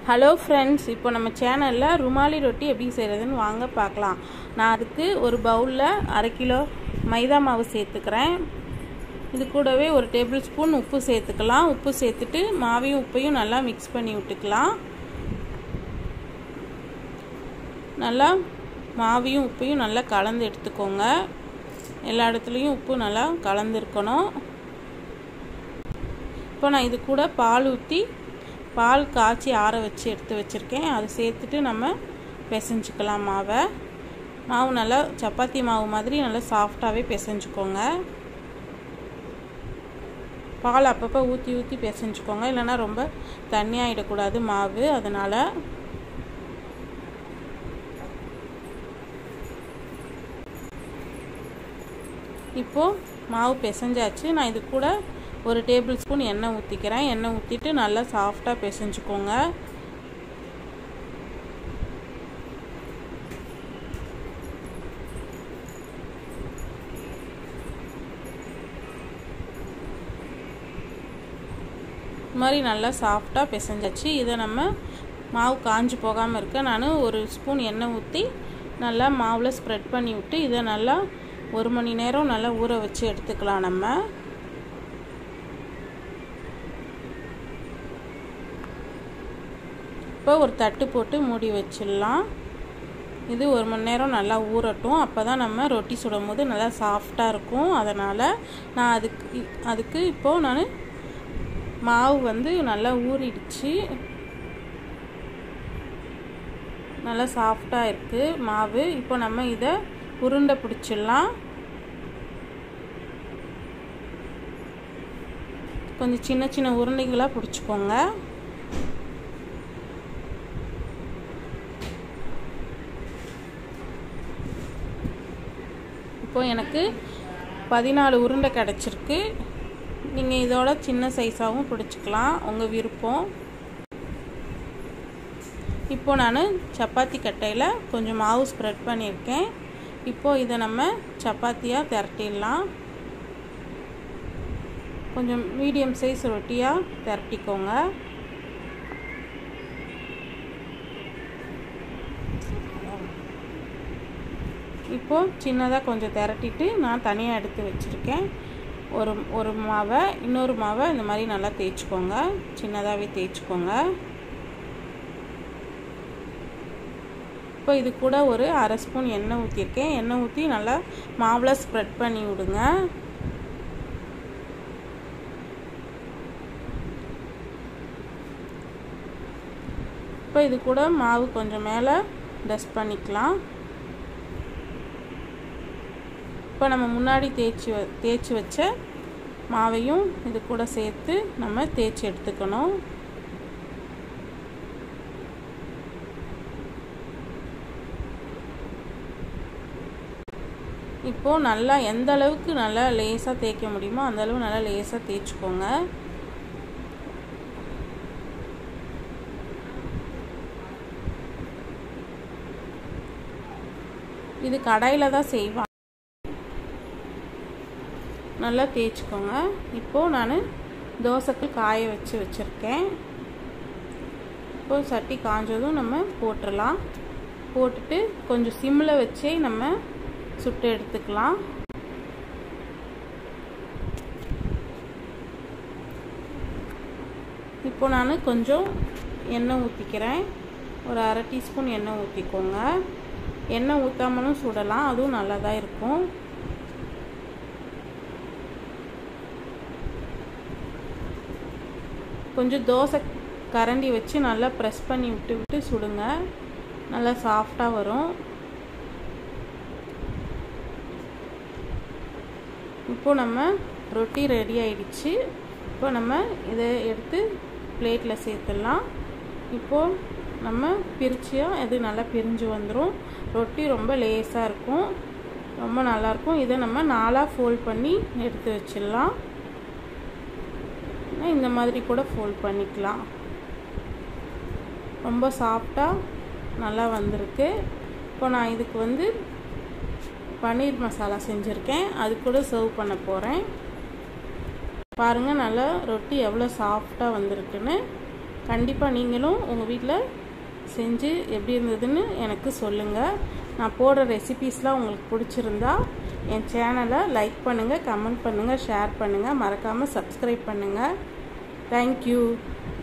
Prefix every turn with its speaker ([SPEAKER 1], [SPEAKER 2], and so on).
[SPEAKER 1] hello friends இப்போ நம்ம சேனலில் ருமாலி ரொட்டி எப்படி செய்கிறதுன்னு வாங்க பார்க்கலாம் நான் அதுக்கு ஒரு பவுலில் அரை கிலோ மைதா மாவு சேர்த்துக்கிறேன் இது கூடவே ஒரு டேபிள் ஸ்பூன் உப்பு சேர்த்துக்கலாம் உப்பு சேர்த்துட்டு மாவையும் உப்பையும் நல்லா மிக்ஸ் பண்ணி விட்டுக்கலாம் நல்லா மாவையும் உப்பையும் நல்லா கலந்து எடுத்துக்கோங்க எல்லா இடத்துலையும் உப்பு நல்லா கலந்துருக்கணும் இப்போ நான் இது கூட பால் ஊற்றி பால் காய்ச்சி ஆற வச்சு எடுத்து வச்சுருக்கேன் அதை சேர்த்துட்டு நம்ம பிசைஞ்சிக்கலாம் மாவை மாவு நல்லா சப்பாத்தி மாவு மாதிரி நல்லா சாஃப்டாகவே பிசைஞ்சுக்கோங்க பால் அப்பப்போ ஊற்றி ஊற்றி பிசைஞ்சுக்கோங்க இல்லைன்னா ரொம்ப தண்ணியாகிடக்கூடாது மாவு அதனால் இப்போது மாவு பிசைஞ்சாச்சு நான் இது கூட ஒரு டேபிள் ஸ்பூன் எண்ணெய் ஊற்றிக்கிறேன் எண்ணெய் ஊற்றிட்டு நல்லா சாஃப்டாக பிசைஞ்சுக்கோங்க இது மாதிரி நல்லா சாஃப்டாக பிசைஞ்சாச்சு இதை நம்ம மாவு காஞ்சி போகாமல் இருக்க நான் ஒரு ஸ்பூன் எண்ணெய் ஊற்றி நல்லா மாவில் ஸ்ப்ரெட் பண்ணி விட்டு இதை நல்லா ஒரு மணி நேரம் நல்லா ஊற வச்சு எடுத்துக்கலாம் நம்ம இப்போ ஒரு தட்டு போட்டு மூடி வச்சிடலாம் இது ஒரு மணி நேரம் நல்லா ஊறட்டும் அப்போ தான் நம்ம ரொட்டி சுடும் போது நல்லா சாஃப்டாக இருக்கும் அதனால் நான் அதுக்கு அதுக்கு இப்போது நான் மாவு வந்து நல்லா ஊறிடுச்சு நல்லா சாஃப்டாக இருக்குது மாவு இப்போ நம்ம இதை உருண்டை பிடிச்சிடலாம் கொஞ்சம் சின்ன சின்ன உருண்டைகளாக பிடிச்சிக்கோங்க இப்போ எனக்கு பதினாலு உருண்டை கிடச்சிருக்கு நீங்கள் இதோட சின்ன சைஸாகவும் பிடிச்சிக்கலாம் உங்கள் விருப்பம் இப்போ நான் சப்பாத்தி கட்டையில் கொஞ்சம் மாவு ஸ்ப்ரெட் பண்ணியிருக்கேன் இப்போது இதை நம்ம சப்பாத்தியாக திரட்டிடலாம் கொஞ்சம் மீடியம் சைஸ் ரொட்டியாக திரட்டிக்கோங்க இப்போது சின்னதாக கொஞ்சம் திரட்டிட்டு நான் தனியாக எடுத்து வச்சுருக்கேன் ஒரு ஒரு மாவை இன்னொரு மாவை இந்த மாதிரி நல்லா தேய்ச்சிக்கோங்க சின்னதாகவே தேய்ச்சிக்கோங்க இப்போ இது கூட ஒரு அரை ஸ்பூன் எண்ணெய் ஊற்றிருக்கேன் எண்ணெய் ஊற்றி நல்லா மாவில் ஸ்ப்ரெட் பண்ணி விடுங்க இப்போ இது கூட மாவு கொஞ்சம் மேலே டஸ்ட் பண்ணிக்கலாம் இப்போ நம்ம முன்னாடி தேய்ச்சி தேய்ச்சி வச்ச மாவையும் இது கூட சேர்த்து நம்ம தேய்ச்சி எடுத்துக்கணும் இப்போது நல்லா எந்த அளவுக்கு நல்லா லேசாக தேய்க்க முடியுமோ அந்த அளவு நல்லா லேசாக தேய்ச்சிக்கோங்க இது கடையில் தான் செய்வாங்க நல்லா தேய்ச்சிக்கோங்க இப்போது நான் தோசைக்கு காய வச்சு வச்சுருக்கேன் இப்போது சட்டி காஞ்சதும் நம்ம போட்டுடலாம் போட்டுட்டு கொஞ்சம் சிம்மில் வச்சே நம்ம சுட்டு எடுத்துக்கலாம் இப்போ நான் கொஞ்சம் எண்ணெய் ஊற்றிக்கிறேன் ஒரு அரை டீஸ்பூன் எண்ணெய் ஊற்றிக்கோங்க எண்ணெய் ஊற்றாமலும் சுடலாம் அதுவும் நல்லா தான் இருக்கும் கொஞ்சம் தோசை கரண்டி வச்சு நல்லா ப்ரெஸ் பண்ணி விட்டு விட்டு சுடுங்க நல்லா சாஃப்டாக வரும் இப்போது நம்ம ரொட்டி ரெடி ஆயிடுச்சு இப்போ நம்ம இதை எடுத்து பிளேட்டில் சேர்த்துடலாம் இப்போது நம்ம பிரிச்சியாக இது நல்லா பிரிஞ்சு வந்துடும் ரொட்டி ரொம்ப லேஸாக இருக்கும் ரொம்ப நல்லாயிருக்கும் இதை நம்ம நாலாக ஃபோல்ட் பண்ணி எடுத்து வச்சிடலாம் இந்த மாதிரி கூட ஃபோல்ட் பண்ணிக்கலாம் ரொம்ப சாஃப்டாக நல்லா வந்திருக்கு இப்போ நான் இதுக்கு வந்து பன்னீர் மசாலா செஞ்சுருக்கேன் அது கூட சர்வ் பண்ண போகிறேன் பாருங்கள் நல்லா ரொட்டி எவ்வளோ சாஃப்டாக வந்திருக்குன்னு கண்டிப்பாக நீங்களும் உங்கள் வீட்டில் செஞ்சு எப்படி இருந்ததுன்னு எனக்கு சொல்லுங்கள் நான் போடுற ரெசிபீஸ்லாம் உங்களுக்கு பிடிச்சிருந்தா என் சேனலை லைக் பண்ணுங்கள் கமெண்ட் பண்ணுங்கள் ஷேர் பண்ணுங்கள் மறக்காமல் சப்ஸ்கிரைப் பண்ணுங்கள் தேங்க்யூ